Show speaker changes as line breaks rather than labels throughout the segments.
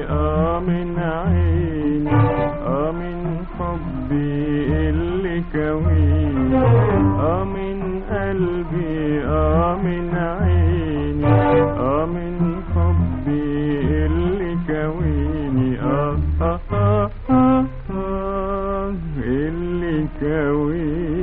اه من عيني اه من حبي اللي كويني اه من قلبي اه من عيني اه من حبي اللي كويني اه اه اه, آه, آه اللي كويني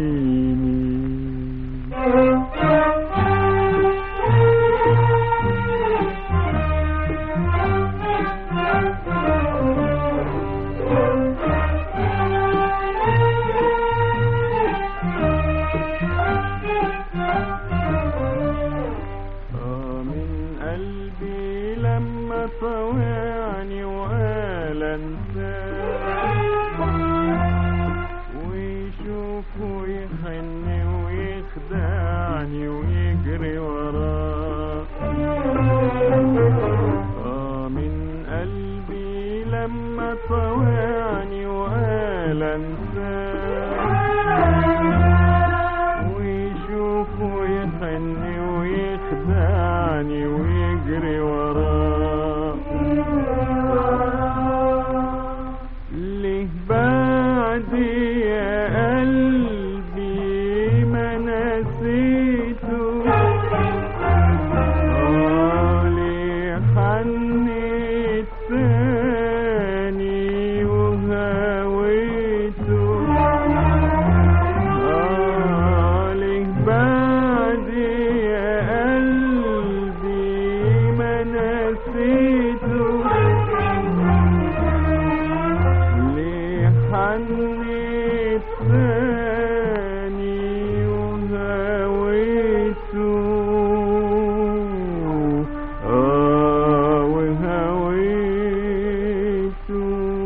آه من قلبي لما طوعني وقال انساه ويشوفه يحن ويخدعني ويجري وراه آه من قلبي لما طوعني وقال انساه ويشوفه يحن ويخدعني ويجري وراه ليه بعدي يا قلبي ما نسيته آه ليه حنيت تاني وهويته آه ليه بعدي يا قلبي ما نسيته ليه حنيت تاني وهويته آه وهويته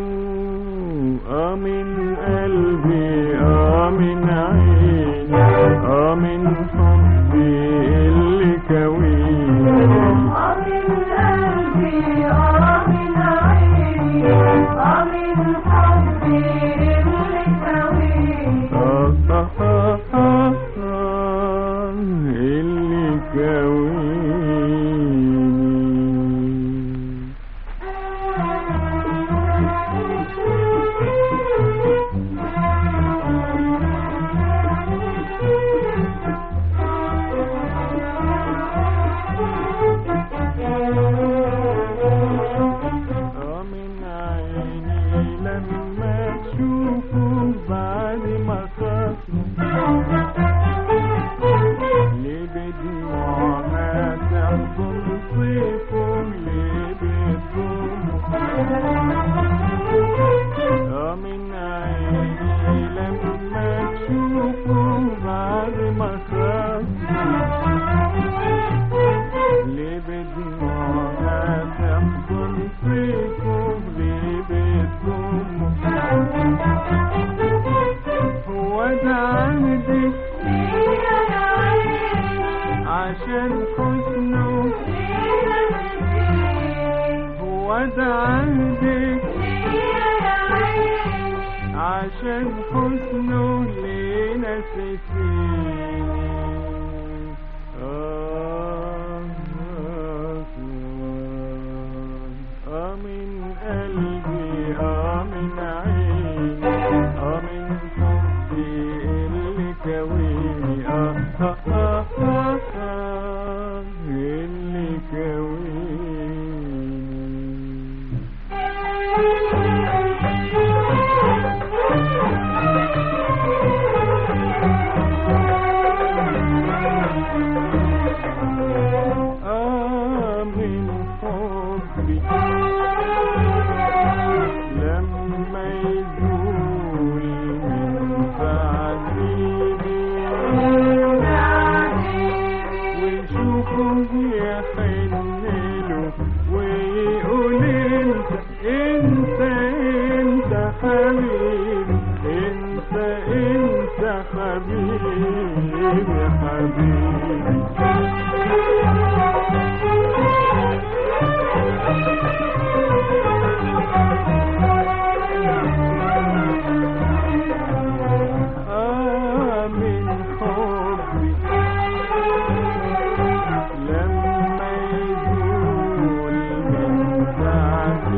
آه من قلبي آه من عيني آه من حبي اللي كويني
آمن قلبي آمن عيني آمن حبي اللي كويني
آه آه آه آه آه اللي كويني آه من عيني لما تشوفه بعد ما خاصم ليه بدموع ما تحضن صيفه ليه بتضمه آه من عيني لما تشوفه بعد ما خاصم ليه بدموع ما تحضن صيفه ليه بتضمه هو ده عهدك
يا عيني
عشان حسنه هو ده عهدك
يا عيني
عشان حسنه ليه نسيتيني آه آه آه من قلبي آه من عيني آه من حبي اللي كويني آه آه آه آه آه اللي كويني آه من حبي لما يزول من تعذيبي ويشوفه يحن له ويقول انت انت انت حبيبي انت انت حبيبي حبيبي آه من حبي لما يزول من تعب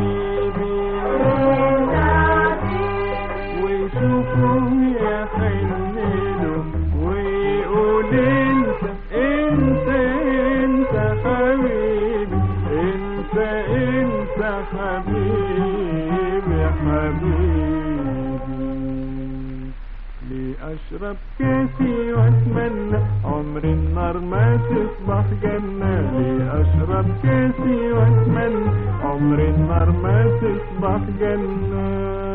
انت حبيبي حبيبي لأشرب كاسي واتمنى عمر النار ما تصبح جنة لأشرب كاسي واتمنى عمر النار ما تصبح جنة